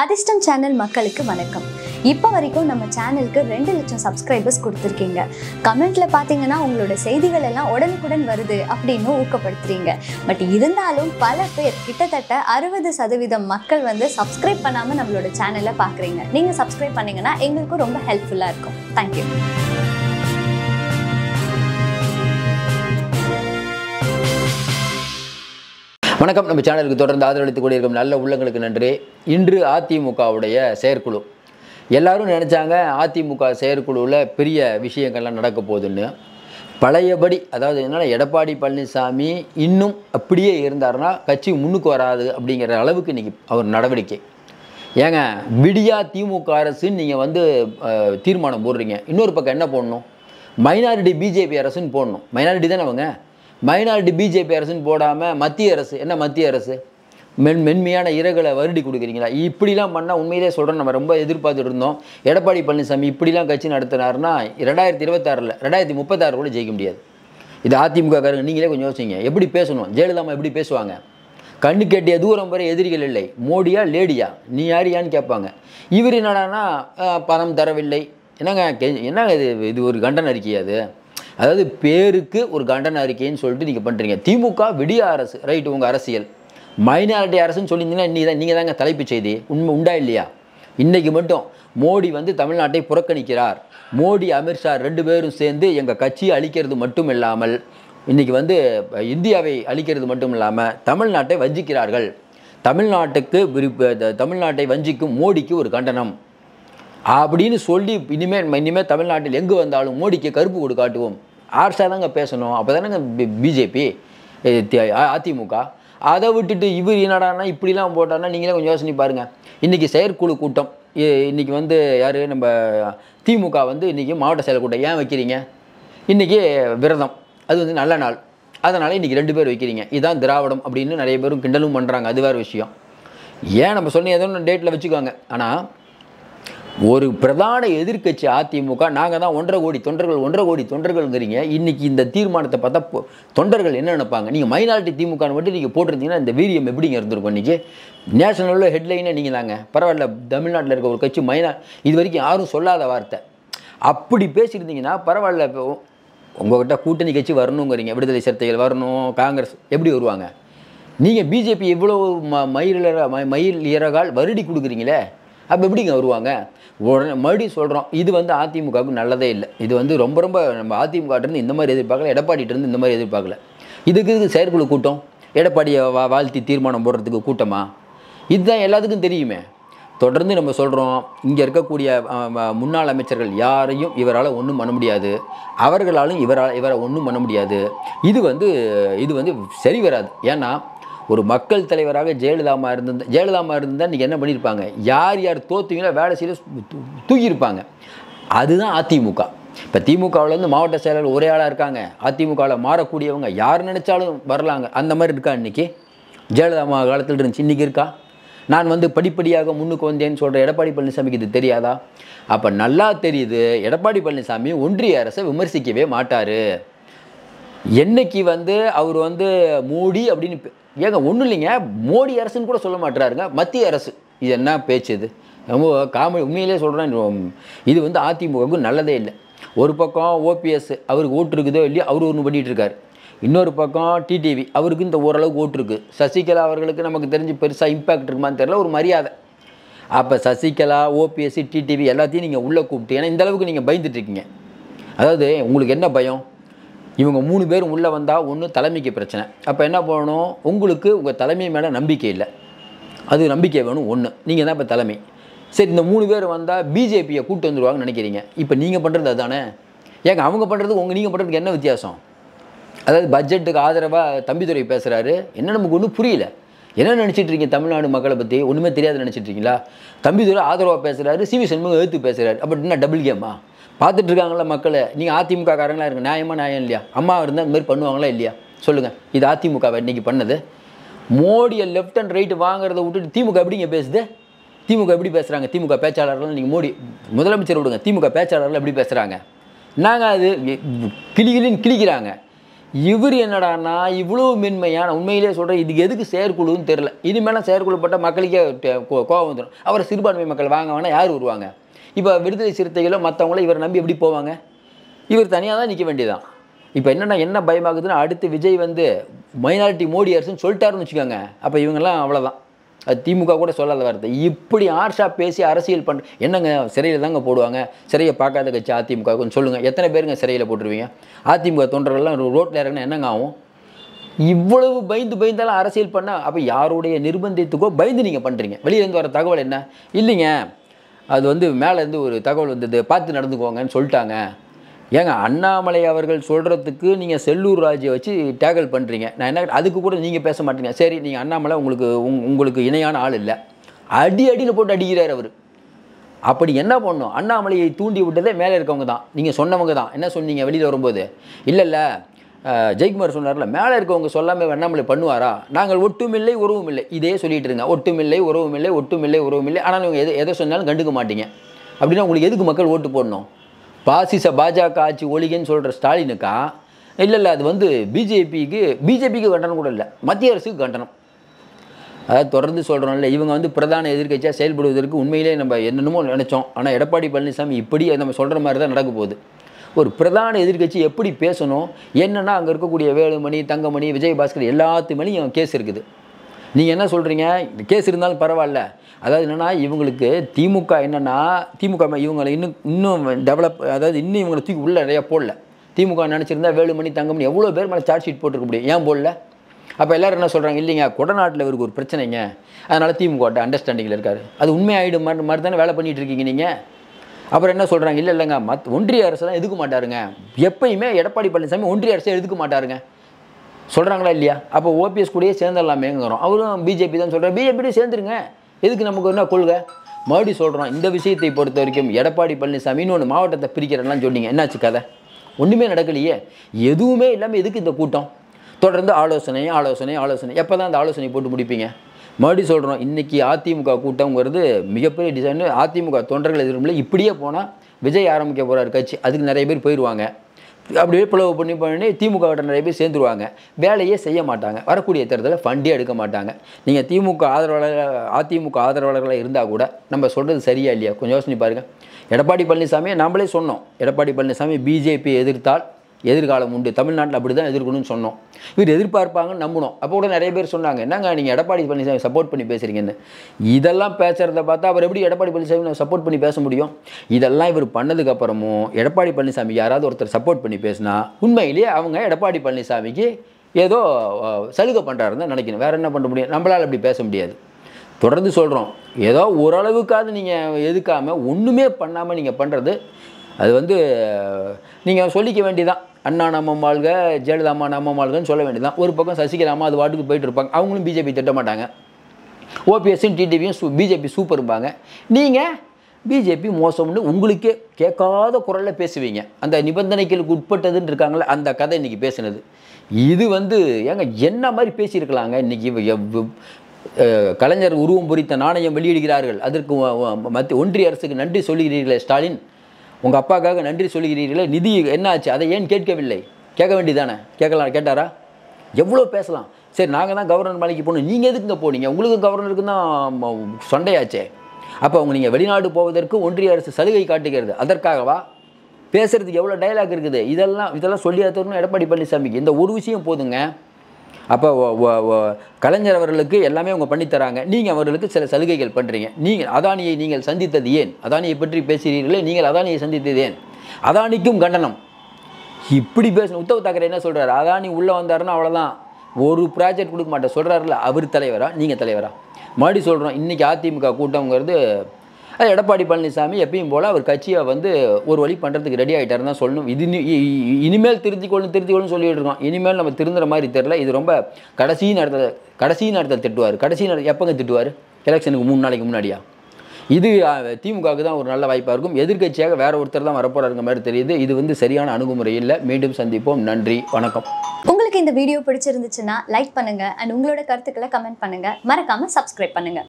அதிர்ஷ்டம் சேனல் மக்களுக்கு வணக்கம் இப்போ வரைக்கும் நம்ம சேனலுக்கு ரெண்டு லட்சம் சப்ஸ்கிரைபர்ஸ் கொடுத்துருக்கீங்க கமெண்ட்ல பார்த்தீங்கன்னா உங்களோட செய்திகள் எல்லாம் உடனுக்குடன் வருது அப்படின்னு ஊக்கப்படுத்துறீங்க பட் இருந்தாலும் பல பேர் கிட்டத்தட்ட அறுபது சதவீதம் மக்கள் வந்து சப்ஸ்கிரைப் பண்ணாமல் நம்மளோட சேனலை பார்க்குறீங்க நீங்கள் சப்ஸ்கிரைப் பண்ணீங்கன்னா எங்களுக்கும் ரொம்ப ஹெல்ப்ஃபுல்லாக இருக்கும் தேங்க்யூ வணக்கம் நம்ம சேனலுக்கு தொடர்ந்து ஆதரவளித்துக் கொண்டிருக்கும் நல்ல உள்ளங்களுக்கு நன்றி இன்று அதிமுகவுடைய செயற்குழு எல்லாரும் நினச்சாங்க அதிமுக செயற்குழுவில் பெரிய விஷயங்கள்லாம் நடக்க போகுதுன்னு பழையபடி அதாவது என்னன்னா எடப்பாடி பழனிசாமி இன்னும் அப்படியே இருந்தாருன்னா கட்சி முன்னுக்கு வராது அப்படிங்கிற அளவுக்கு இன்றைக்கி அவர் நடவடிக்கை ஏங்க விடியா திமுக அரசுன்னு நீங்கள் வந்து அஹ், தீர்மானம் போடுறீங்க இன்னொரு பக்கம் என்ன போடணும் மைனாரிட்டி பிஜேபி அரசுன்னு போடணும் மைனாரிட்டி தானே அவங்க மைனாரிட்டி பிஜேபி அரசுன்னு போடாமல் மத்திய அரசு என்ன மத்திய அரசு மென் மென்மையான இறகளை வருடி கொடுக்குறீங்களா இப்படிலாம் பண்ணால் உண்மையிலே சொல்கிறேன் நம்ம ரொம்ப எதிர்பார்த்துட்டு இருந்தோம் எடப்பாடி பழனிசாமி இப்படிலாம் கட்சி நடத்தினாருன்னா ரெண்டாயிரத்தி இருபத்தாறில் ரெண்டாயிரத்தி முப்பத்தாறு கூட ஜெயிக்க முடியாது இது அதிமுக காரங்க நீங்களே கொஞ்சம் யோசிங்க எப்படி பேசணும் ஜெயலலிதா அம்மா எப்படி பேசுவாங்க கண்ணு கேட்டிய தூரம் வரை எதிரிகள் இல்லை மோடியா லேடியா நீ யாரியான்னு கேட்பாங்க இவர் என்னடான்னா அஹ், பணம் தரவில்லை என்னங்க கெ- என்னங்க இது இது ஒரு கண்டன அறிக்கை அது அதாவது பேருக்கு ஒரு கண்டன அறிக்கைன்னு சொல்லிட்டு நீங்கள் பண்ணுறீங்க திமுக விடிய அரசு ரைட்டு உங்கள் அரசியல் மைனாரிட்டி அரசுன்னு சொல்லியிருந்தீங்கன்னா நீ தான் நீங்கள் தாங்க தலைப்புச் செய்தி உண்மை உண்டா இல்லையா இன்னைக்கு மட்டும் மோடி வந்து தமிழ்நாட்டை புறக்கணிக்கிறார் மோடி அமித்ஷா ரெண்டு பேரும் சேர்ந்து எங்கள் கட்சியை அழிக்கிறது மட்டும் இல்லாமல் இன்னைக்கு வந்து இந்தியாவை அழிக்கிறது மட்டும் இல்லாமல் தமிழ்நாட்டை வஞ்சிக்கிறார்கள் தமிழ்நாட்டுக்கு விருப்ப த- தமிழ்நாட்டை வஞ்சிக்கும் மோடிக்கு ஒரு கண்டனம் அப்படின்னு சொல்லி இனிமேல் இனிமேல் தமிழ்நாட்டில் எங்கு வந்தாலும் மோடிக்கு கருப்பு கொடு காட்டுவோம் ஆர்ஷா தாங்க பேசணும் அப்போ தானேங்க பிஜேபி அதிமுக அதை விட்டுட்டு இவர் என்னடான்னா இப்படிலாம் போட்டார்னா நீங்களே கொஞ்சம் யோசனை பாருங்கள் இன்றைக்கி செயற்குழு கூட்டம் இ- இன்னைக்கு வந்து யார் நம்ம திமுக வந்து இன்றைக்கி மாவட்ட செயல் கூட்டம் ஏன் வைக்கிறீங்க இன்றைக்கி விரதம் அது வந்து நல்ல நாள் அதனால் இன்றைக்கி ரெண்டு பேர் வைக்கிறீங்க இதுதான் திராவிடம் அப்படின்னு நிறைய பேரும் கிண்டலும் பண்ணுறாங்க அது வேறு விஷயம் ஏன் நம்ம சொன்ன ஏதோ ஒன்று டேட்டில் வச்சுக்கோங்க ஆனால் ஒரு பிரதான எதிர்க்கட்சி அதிமுக நாங்கள் தான் ஒன்றரை கோடி தொண்டர்கள் ஒன்றரை கோடி தொண்டர்கள்ங்கிறீங்க இன்னைக்கு இந்த தீர்மானத்தை பார்த்தா பொ- தொண்டர்கள் என்ன நினைப்பாங்க நீங்கள் மைனாரிட்டி திமுக மட்டும் நீங்கள் போட்டிருந்தீங்கன்னா இந்த வீரியம் எப்படிங்க இருந்திருக்கும் இன்றைக்கி நேஷனலில் ஹெட்லைனே நீங்கள் தாங்க பரவாயில்ல தமிழ்நாட்டில் இருக்க ஒரு கட்சி மைனா இது வரைக்கும் யாரும் சொல்லாத வார்த்தை அப்படி பேசியிருந்தீங்கன்னா பரவாயில்ல இப்போ உங்கள்கிட்ட கூட்டணி கட்சி வரணுங்கிறீங்க விடுதலை சிறுத்தைகள் வரணும் காங்கிரஸ் எப்படி வருவாங்க நீங்கள் பிஜேபி எவ்வளோ ம மயில் இற- ம- மயில் இறகால் வருடி கொடுக்குறீங்களே அப்போ எப்படிங்க வருவாங்க உடனே மறுபடியும் சொல்கிறோம் இது வந்து அதிமுகவுக்கு நல்லதே இல்லை இது வந்து ரொம்ப ரொம்ப நம்ம அதிமுகட்டிருந்து இந்த மாதிரி எதிர்பார்க்கல எடப்பாடிட்டிருந்து இந்த மாதிரி எதிர்பார்க்கல இதுக்கு இது செயற்குழு கூட்டம் எடப்பாடியை வா வாழ்த்தி தீர்மானம் போடுறதுக்கு கூட்டமா இதுதான் எல்லாத்துக்கும் தெரியுமே தொடர்ந்து நம்ம சொல்கிறோம் இங்கே இருக்கக்கூடிய அஹ், ம- முன்னாள் அமைச்சர்கள் யாரையும் இவரால் ஒன்றும் பண்ண முடியாது அவர்களாலும் இவரால் இவரை ஒன்றும் பண்ண முடியாது இது வந்து இது வந்து சரி வராது ஏன்னா ஒரு மக்கள் தலைவராக ஜெயலலிதாமா இருந்திருந்தா ஜெயலலிதாமா இருந்தால் இன்றைக்கி என்ன பண்ணியிருப்பாங்க யார் யார் தோத்துவீங்களோ வேலை செய்ய தூ- தூக்கியிருப்பாங்க அதுதான் அதிமுக இப்போ திமுகவிலேருந்து மாவட்ட செயலர் ஒரே ஆளாக இருக்காங்க அதிமுகவில் மாறக்கூடியவங்க யார் நினைச்சாலும் வரலாங்க அந்த மாதிரி இருக்கா இன்னைக்கு ஜெயலலிதா அம்மா காலத்தில் இருந்துச்சு இன்றைக்கி இருக்கா நான் வந்து படிப்படியாக முன்னுக்கு வந்தேன்னு சொல்கிற எடப்பாடி பழனிசாமிக்கு இது தெரியாதா அப்போ நல்லா தெரியுது எடப்பாடி பழனிசாமி ஒன்றிய அரசை விமர்சிக்கவே மாட்டார் என்னைக்கு வந்து அவர் வந்து மோடி அப்படின்னு பே- ஏங்க ஒன்றும் இல்லைங்க மோடி அரசுன்னு கூட சொல்ல மாட்டாருங்க மத்திய அரசு இது என்ன பேச்சு இது ரொம்ப காமெடி உண்மையிலே சொல்கிறேன் இது வந்து அதிமுகவுக்கு நல்லதே இல்லை ஒரு பக்கம் ஓபிஎஸ் அவருக்கு ஓட்டு இருக்குதோ இல்லையோ அவர் ஒன்று பண்ணிகிட்டு இருக்காரு இன்னொரு பக்கம் டிடிவி அவருக்கு இந்த ஓரளவுக்கு ஓட்டு இருக்குது சசிகலா அவர்களுக்கு நமக்கு தெரிஞ்சு பெருசாக இம்பாக்ட் இருக்குமான்னு தெரியல ஒரு மரியாதை அப்போ சசிகலா ஓபிஎஸ்சி டிடிவி எல்லாத்தையும் நீங்கள் உள்ளே கூப்பிட்டு ஏன்னா இந்த அளவுக்கு நீங்கள் பயந்துட்டு இருக்கீங்க அதாவது உங்களுக்கு என்ன பயம் இவங்க மூணு பேரும் உள்ளே வந்தால் ஒன்று தலைமைக்கு பிரச்சனை அப்போ என்ன பண்ணணும் உங்களுக்கு உங்கள் தலைமை மேலே நம்பிக்கை இல்லை அது நம்பிக்கை வேணும் ஒன்று நீங்கள் தான் இப்போ தலைமை சரி இந்த மூணு பேர் வந்தால் பிஜேபியை கூட்டு வந்துருவாங்கன்னு நினைக்கிறீங்க இப்போ நீங்கள் பண்ணுறது அதுதானே ஏங்க அவங்க பண்ணுறதுக்கு உங்கள் நீங்கள் பண்ணுறதுக்கு என்ன வித்தியாசம் அதாவது பட்ஜெட்டுக்கு ஆதரவாக தம்பிதுரை பேசுகிறாரு என்ன நமக்கு ஒன்றும் புரியல என்ன நினச்சிட்டு இருக்கீங்க தமிழ்நாடு மக்களை பற்றி ஒன்றுமே தெரியாது நினச்சிட்டு இருக்கீங்களா தம்பிதுரை ஆதரவாக பேசுகிறாரு சிவி சண்முகம் எழுத்து பேசுகிறாரு அப்போ என்ன டபுள் கேமா பார்த்துட்டு இருக்காங்களா மக்களை நீங்கள் அதிமுக காரங்களா இருங்க நியாயமா நியாயம் இல்லையா அம்மா இருந்தால் இந்த மாதிரி பண்ணுவாங்களா இல்லையா சொல்லுங்கள் இது அதிமுக இன்னைக்கு பண்ணது மோடியை லெஃப்ட் அண்ட் ரைட் வாங்குறத விட்டுட்டு திமுக எப்படிங்க பேசுது திமுக எப்படி பேசுகிறாங்க திமுக பேச்சாளர்கள் நீங்கள் மோடி முதலமைச்சர் விடுங்க திமுக பேச்சாளர்கள் எப்படி பேசுகிறாங்க நாங்கள் அது கிளி கிளின்னு கிழிக்கிறாங்க இவர் என்னடான்னா இவ்வளோ மென்மையான உண்மையிலே சொல்கிறேன் இதுக்கு எதுக்கு செயற்குழுன்னு தெரில இனிமேலாம் செயற்குழு போட்டால் மக்களுக்கே டே- கோ- கோபம் வந்துடும் அவரை சிறுபான்மை மக்கள் வாங்க வேணா யார் வருவாங்க இப்போ விடுதலை சிறுத்தைகளோ மற்றவங்களோ இவரை நம்பி எப்படி போவாங்க இவர் தனியாக தான் நிற்க வேண்டியதான் இப்போ என்னென்னா என்ன பயமாகுதுன்னா அடுத்து விஜய் வந்து மைனாரிட்டி மோடி அரசுன்னு சொல்லிட்டாருன்னு வச்சுக்கோங்க அப்போ இவங்கெல்லாம் அவ்வளோதான் அது திமுக கூட சொல்லாத வார்த்தை இப்படி ஆர்ஷா பேசி அரசியல் பண்ண என்னங்க சிறையில் தாங்க போடுவாங்க சிறையை பார்க்காத கட்சி அதிமுக கொஞ்சம் சொல்லுங்கள் எத்தனை பேருங்க சிறையில் போட்டுருவீங்க அதிமுக தொண்டர்கள்லாம் ரோட்டில் இறங்கினா என்னங்க ஆகும் இவ்வளவு பயந்து பயந்தெல்லாம் அரசியல் பண்ண அப்போ யாருடைய நிர்பந்தத்துக்கோ பயந்து நீங்கள் பண்ணுறீங்க வெளியிலேருந்து வர தகவல் என்ன இல்லைங்க அது வந்து மேலேருந்து ஒரு தகவல் வந்தது பார்த்து நடந்துக்கோங்கன்னு சொல்லிட்டாங்க ஏங்க அண்ணாமலை அவர்கள் சொல்கிறதுக்கு நீங்கள் செல்லூர் ராஜை வச்சு டேக்கல் பண்ணுறீங்க நான் என்ன அதுக்கு கூட நீங்கள் பேச மாட்டீங்க சரி நீங்கள் அண்ணாமலை உங்களுக்கு உங்- உங்களுக்கு இணையான ஆள் இல்லை அடி அடியில் போட்டு அடிக்கிறார் அவர் அப்படி என்ன பண்ணணும் அண்ணாமலையை தூண்டி விட்டதே மேலே இருக்கவங்க தான் நீங்கள் சொன்னவங்க தான் என்ன சொன்னீங்க வெளியில் வரும்போது இல்லை இல்லை ஜெயக்குமார் சொன்னார்ல மேலே இருக்கவங்க சொல்லாமல் அண்ணாமலை பண்ணுவாரா நாங்கள் ஒட்டுமில்லை உறவும் இல்லை இதே சொல்லிட்டு இருங்க ஒட்டுமில்லை உறவும் இல்லை ஒட்டுமில்லை உறவும் இல்லை ஆனால் இவங்க எது எதை சொன்னாலும் கண்டுக்க மாட்டீங்க அப்படின்னா உங்களுக்கு எதுக்கு மக்கள் ஓட்டு போடணும் பாசிச பாஜக ஆட்சி ஒழிகன்னு சொல்கிற ஸ்டாலினுக்கா இல்லை இல்லை அது வந்து பிஜேபிக்கு பிஜேபிக்கு கண்டனம் கூட இல்லை மத்திய அரசுக்கு கண்டனம் அதாவது தொடர்ந்து சொல்கிறோம்ல இவங்க வந்து பிரதான எதிர்க்கட்சியாக செயல்படுவதற்கு உண்மையிலே நம்ம என்னென்னமோ நினச்சோம் ஆனால் எடப்பாடி பழனிசாமி இப்படி நம்ம சொல்கிற மாதிரி தான் நடக்க போகுது ஒரு பிரதான எதிர்க்கட்சி எப்படி பேசணும் என்னென்னா அங்கே இருக்கக்கூடிய வேலுமணி தங்கமணி விஜயபாஸ்கர் எல்லாத்து மேலேயும் கேஸ் இருக்குது நீங்கள் என்ன சொல்கிறீங்க கேஸ் இருந்தாலும் பரவாயில்ல அதாவது என்னென்னா இவங்களுக்கு திமுக என்னென்னா திமுக மே- இவங்களை இன்னும் இன்னும் டெவலப் அதாவது இன்னும் இவங்களை தூக்கி உள்ள நிறையா போடல திமுக நினச்சிருந்தா வேலுமணி தங்கமணி எவ்வளோ பேர் மேலே சார்ஜ் ஷீட் போட்டிருக்க முடியும் ஏன் போடல அப்போ எல்லாரும் என்ன சொல்கிறாங்க இல்லைங்க கொடநாட்டில் இவருக்கு ஒரு பிரச்சனைங்க அதனால் திமுக அண்டர்ஸ்டாண்டிங்கில் இருக்காரு அது உண்மையாயிடும் மாதிரி மாதிரி தானே வேலை பண்ணிட்டு இருக்கீங்க நீங்கள் அப்புறம் என்ன சொல்கிறாங்க இல்லை இல்லைங்க மத் ஒன்றிய அரசெல்லாம் எதுக்க மாட்டாருங்க எப்பயுமே எடப்பாடி பழனிசாமி ஒன்றிய அரசை எதுக்க மாட்டாருங்க சொல்கிறாங்களா இல்லையா அப்போ ஓபிஎஸ் கூடயே சேர்ந்துடலாமேங்கிறோம் அவரும் பிஜேபி தான் சொல்கிறார் பிஜேபியோட சேர்ந்துருங்க எதுக்கு நமக்கு என்ன கொள்கை மறுபடியும் சொல்கிறோம் இந்த விஷயத்தை பொறுத்த வரைக்கும் எடப்பாடி பழனிசாமி இன்னொன்று மாவட்டத்தை பிரிக்கிறேன்லாம் சொன்னீங்க என்னாச்சு கதை ஒன்றுமே நடக்கலையே எதுவுமே இல்லாமல் எதுக்கு இந்த கூட்டம் தொடர்ந்து ஆலோசனை ஆலோசனை ஆலோசனை எப்போ தான் அந்த ஆலோசனை போட்டு முடிப்பீங்க மறுபடியும் சொல்கிறோம் இன்றைக்கி அதிமுக கூட்டம்ங்கிறது மிகப்பெரிய டிசைன் அதிமுக தொண்டர்கள் எதிர்ப்பில் இப்படியே போனால் விஜய் ஆரம்பிக்க போகிறார் கட்சி அதுக்கு நிறைய பேர் போயிடுவாங்க அப்படியே பிளவு பண்ணி பண்ணி திமுக கிட்ட நிறைய பேர் சேர்ந்துருவாங்க வேலையே செய்ய மாட்டாங்க வரக்கூடிய தேர்தலில் ஃபண்டே எடுக்க மாட்டாங்க நீங்கள் திமுக ஆதரவாளர் அதிமுக ஆதரவாளர்களாக இருந்தால் கூட நம்ம சொல்கிறது சரியா இல்லையா கொஞ்சம் யோசனை பாருங்கள் எடப்பாடி பழனிசாமியை நாமளே சொன்னோம் எடப்பாடி பழனிசாமி பிஜேபி எதிர்த்தால் எதிர்காலம் உண்டு தமிழ்நாட்டில் அப்படி தான் எதிர்க்கணும்னு சொன்னோம் இவர் எதிர்பார்ப்பாங்கன்னு நம்பினோம் அப்போ கூட நிறைய பேர் சொன்னாங்க என்னங்க நீங்கள் எடப்பாடி பழனிசாமி சப்போர்ட் பண்ணி பேசுகிறீங்கன்னு இதெல்லாம் பேசுகிறத பார்த்தா அவர் எப்படி எடப்பாடி பழனிசாமி சப்போர்ட் பண்ணி பேச முடியும் இதெல்லாம் இவர் பண்ணதுக்கு அப்புறமும் எடப்பாடி பழனிசாமி யாராவது ஒருத்தர் சப்போர்ட் பண்ணி பேசினா உண்மையிலேயே அவங்க எடப்பாடி பழனிசாமிக்கு ஏதோ அஹ், சலுகை பண்ணுறாருன்னு தான் நினைக்கணும் வேறு என்ன பண்ண முடியும் நம்மளால் அப்படி பேச முடியாது தொடர்ந்து சொல்கிறோம் ஏதோ ஓரளவுக்காவது நீங்கள் எதுக்காமல் ஒன்றுமே பண்ணாமல் நீங்கள் பண்ணுறது அது வந்து நீங்கள் சொல்லிக்க வேண்டியதான் அண்ணா நம்ம வாழ்க ஜெயலலிதா அம்மா நம்ம வாழ்கன்னு சொல்ல வேண்டியதான் ஒரு பக்கம் சசிகலா அம்மா அது வாட்டுக்கு போயிட்டு இருப்பாங்க அவங்களும் பிஜேபி திட்ட மாட்டாங்க ஓபிஎஸ்ஸும் டிடிவியும் சூ பிஜேபி சூப்பர்பாங்க நீங்கள் பிஜேபி மோசம்னு உங்களுக்கே கேட்காத குரலில் பேசுவீங்க அந்த நிபந்தனைகளுக்கு உட்பட்டதுன்னு இருக்காங்களே அந்த கதை இன்றைக்கி பேசுனது இது வந்து ஏங்க என்ன மாதிரி பேசியிருக்கலாங்க இன்றைக்கி கலைஞர் உருவம் பொறித்த நாணயம் வெளியிடுகிறார்கள் அதற்கு வ- வ- மத்திய ஒன்றிய அரசுக்கு நன்றி சொல்லுகிறீர்களே ஸ்டாலின் உங்கள் அப்பாக்காக நன்றி சொல்லுகிறீர்களே நிதி என்ன ஆச்சு அதை ஏன் கேட்கவில்லை கேட்க வேண்டியதானே கேட்கலாம் கேட்டாரா எவ்வளோ பேசலாம் சரி நாங்கள் தான் கவர்னர் மலைக்கு போகணும் நீங்கள் எதுக்குங்க போனீங்க உங்களுக்கு கவர்னருக்கு தான் ம- சண்டையாச்சே அப்போ அவங்க நீங்கள் வெளிநாடு போவதற்கு ஒன்றிய அரசு சலுகை காட்டுகிறது அதற்காகவா பேசுறதுக்கு எவ்வளோ டயலாக் இருக்குது இதெல்லாம் இதெல்லாம் சொல்லி தரணும் எடப்பாடி பழனிசாமிக்கு இந்த ஒரு விஷயம் போதுங்க அப்போ ஒ- ஒ- ஒ- கலைஞர் அவர்களுக்கு எல்லாமே அவங்க பண்ணித்தராங்க நீங்கள் அவர்களுக்கு சில சலுகைகள் பண்ணுறீங்க நீங்கள் அதானியை நீங்கள் சந்தித்தது ஏன் அதானியை பற்றி பேசுகிறீர்களே நீங்கள் அதானியை சந்தித்தது ஏன் அதானிக்கும் கண்டனம் இப்படி பேசணும் உத்தவ் தாக்கரே என்ன சொல்றாரு அதானி உள்ளே வந்தாருன்னா அவ்வளோதான் ஒரு ப்ராஜெக்ட் கொடுக்க மாட்டேன் சொல்கிறாருல அவர் தலைவரா நீங்கள் தலைவரா மறுபடியும் சொல்கிறோம் இன்றைக்கி அதிமுக கூட்டம்ங்கிறது அது எடப்பாடி பழனிசாமி எப்பயும் போல் அவர் கட்சியை வந்து ஒரு வழி பண்ணுறதுக்கு ரெடி ஆகிட்டாருன்னு தான் சொல்லணும் இது இனி- இ- இ- இனிமேல் திருத்திக்கொள்ளும் திருத்திக்கொள்ளும் சொல்லிட்டு இருக்கோம் இனிமேல் நம்ம திருந்துற மாதிரி தெரில இது ரொம்ப கடைசி நேரத்தில் கடைசி நேரத்தில் திட்டுவார் கடைசி நேரம் எப்போங்க திட்டுவார் எலெக்ஷனுக்கு மூணு நாளைக்கு முன்னாடியா இது திமுகவுக்கு தான் ஒரு நல்ல வாய்ப்பாக இருக்கும் எதிர்க்கட்சியாக வேற ஒருத்தர் தான் வரப்போறாருங்க மாதிரி தெரியுது இது வந்து சரியான அணுகுமுறை இல்லை மீண்டும் சந்திப்போம் நன்றி வணக்கம் உங்களுக்கு இந்த வீடியோ பிடிச்சிருந்துச்சுன்னா லைக் பண்ணுங்க அண்ட் உங்களோட கருத்துக்களை கமெண்ட் பண்ணுங்க மறக்காம சப்ஸ்கிரைப் பண்ணுங்க